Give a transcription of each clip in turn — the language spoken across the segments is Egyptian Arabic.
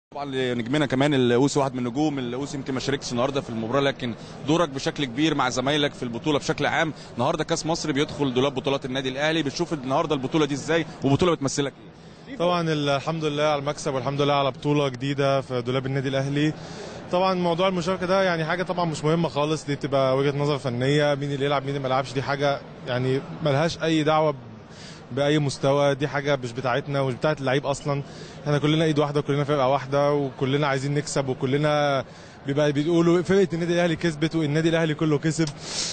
طبعا نجمنا كمان الاوسي واحد من النجوم الاوسي يمكن ما شاركش النهارده في المباراه لكن دورك بشكل كبير مع زمايلك في البطوله بشكل عام النهارده كاس مصر بيدخل دولاب بطولات النادي الاهلي بتشوف النهارده البطوله دي ازاي وبطوله بتمثلك ايه طبعا الحمد لله على المكسب والحمد لله على بطوله جديده في دولاب النادي الاهلي طبعا موضوع المشاركه ده يعني حاجه طبعا مش مهمه خالص دي بتبقى وجهه نظر فنيه مين اللي يلعب مين اللي ما يلعبش دي حاجه يعني ملهاش اي دعوه باي مستوى دي حاجه مش بتاعتنا ومش بتاعت اللعيب اصلا احنا كلنا ايد واحده وكلنا فرقه واحده وكلنا عايزين نكسب وكلنا بيبقى بيقولوا فرقه النادي الاهلي كسبت والنادي الاهلي كله كسب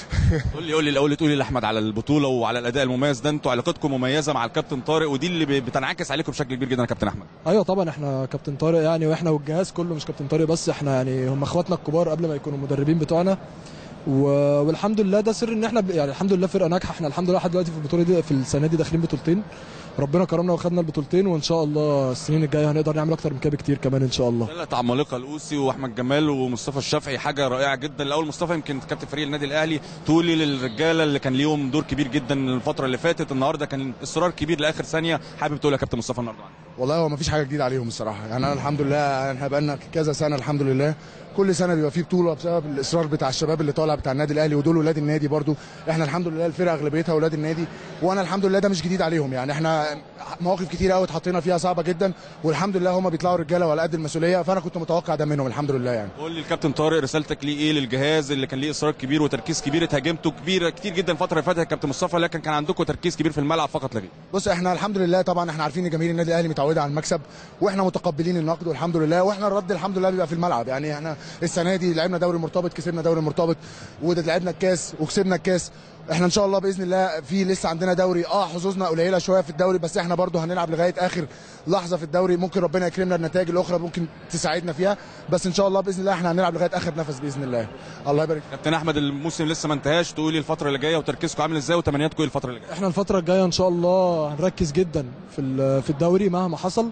قول لي قول لي الاول تقولي لاحمد على البطوله وعلى الاداء المميز ده انتوا علاقتكم مميزه مع الكابتن طارق ودي اللي بتنعكس عليكم بشكل كبير جدا يا كابتن احمد ايوه طبعا احنا كابتن طارق يعني واحنا والجهاز كله مش كابتن طارق بس احنا يعني هم اخواتنا الكبار قبل ما يكونوا المدربين بتوعنا و... والحمد لله ده سر ان احنا ب... يعني الحمد لله فرقه ناجحه احنا الحمد لله لحد دلوقتي في البطوله دي في السنه دي داخلين بطولتين ربنا كرمنا وخدنا البطولتين وان شاء الله السنين الجايه هنقدر نعمل اكتر من كده بكتير كمان ان شاء الله ثلاث عمالقه الاوسي واحمد جمال ومصطفى الشافعي حاجه رائعه جدا الاول مصطفى يمكن كابتن فريق النادي الاهلي تقولي للرجاله اللي كان ليهم دور كبير جدا الفتره اللي فاتت النهارده كان اصرار كبير لاخر ثانيه حابب تقول يا كابتن مصطفى النهارده والله هو مفيش حاجه جديده عليهم الصراحه يعني انا الحمد لله احنا بقالنا كذا سنه الحمد لله كل سنه بيبقى فيه بطوله بسبب الاصرار بتاع الشباب اللي طالع بتاع النادي الاهلي ودول ولاد النادي برضو احنا الحمد لله الفرقه اغلبيتها ولاد النادي وانا الحمد لله ده مش جديد عليهم يعني احنا مواقف كتير قوي اتحطينا فيها صعبه جدا والحمد لله هم بيطلعوا رجاله وعلى قد المسؤوليه فانا كنت متوقع ده منهم الحمد لله يعني قول لي الكابتن طارق رسالتك ليه ايه للجهاز اللي كان ليه اصرار كبير وتركيز كبير اتهاجمتوا كبير كتير جدا الفتره اللي فاتت يا كابتن مصطفى لكن كان عندكم تركيز كبير في الملعب فقط لا غير بص احنا الحمد لله طبعا احنا عارفين ان جماهير النادي الاهلي متعوده على المكسب واحنا متقبلين النقد والحمد لله واحنا الرد الحمد لله بيبقى في الملعب يعني احنا السنه دي لعبنا دوري مرتبط كسبنا دوري مرتبط وده لعبنا الكاس وكسبنا الكاس احنا ان شاء الله باذن الله في لسه عندنا دوري اه حظوظنا قليله شويه في الدوري بس احنا برضو هنلعب لغايه اخر لحظه في الدوري ممكن ربنا يكرمنا النتائج الاخرى ممكن تساعدنا فيها بس ان شاء الله باذن الله احنا هنلعب لغايه اخر نفس باذن الله الله يبارك كابتن احمد الموسم لسه ما انتهاش تقولي الفتره اللي جايه وتركيزكم عامل ازاي وتمنياتكم ايه الفتره اللي جايه احنا الفتره الجايه ان شاء الله هنركز جدا في في الدوري مهما حصل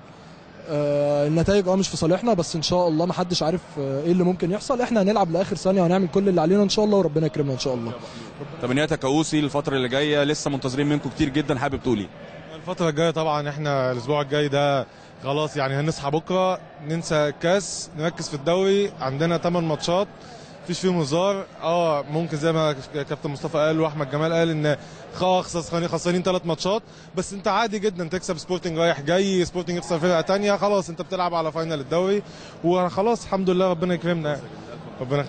آه النتائج اه مش في صالحنا بس ان شاء الله ما حدش عارف آه ايه اللي ممكن يحصل احنا هنلعب لاخر ثانيه وهنعمل كل اللي علينا ان شاء الله وربنا يكرمنا ان شاء الله تمنياتك يا اوسي الفتره اللي جايه لسه منتظرين منكم كتير جدا حابب تقولي الفتره الجايه طبعا احنا الاسبوع الجاي ده خلاص يعني هنصحى بكره ننسى الكاس نركز في الدوري عندنا 8 ماتشات مفيش فيهم هزار اه ممكن زي ما كابتن مصطفى قال واحمد جمال قال ان خسرانين خسرانين ثلاث ماتشات بس انت عادي جدا تكسب سبورتنج رايح جاي سبورتنج يخسر فرقه ثانيه خلاص انت بتلعب على فاينل الدوري وخلاص الحمد لله ربنا يكرمنا ربنا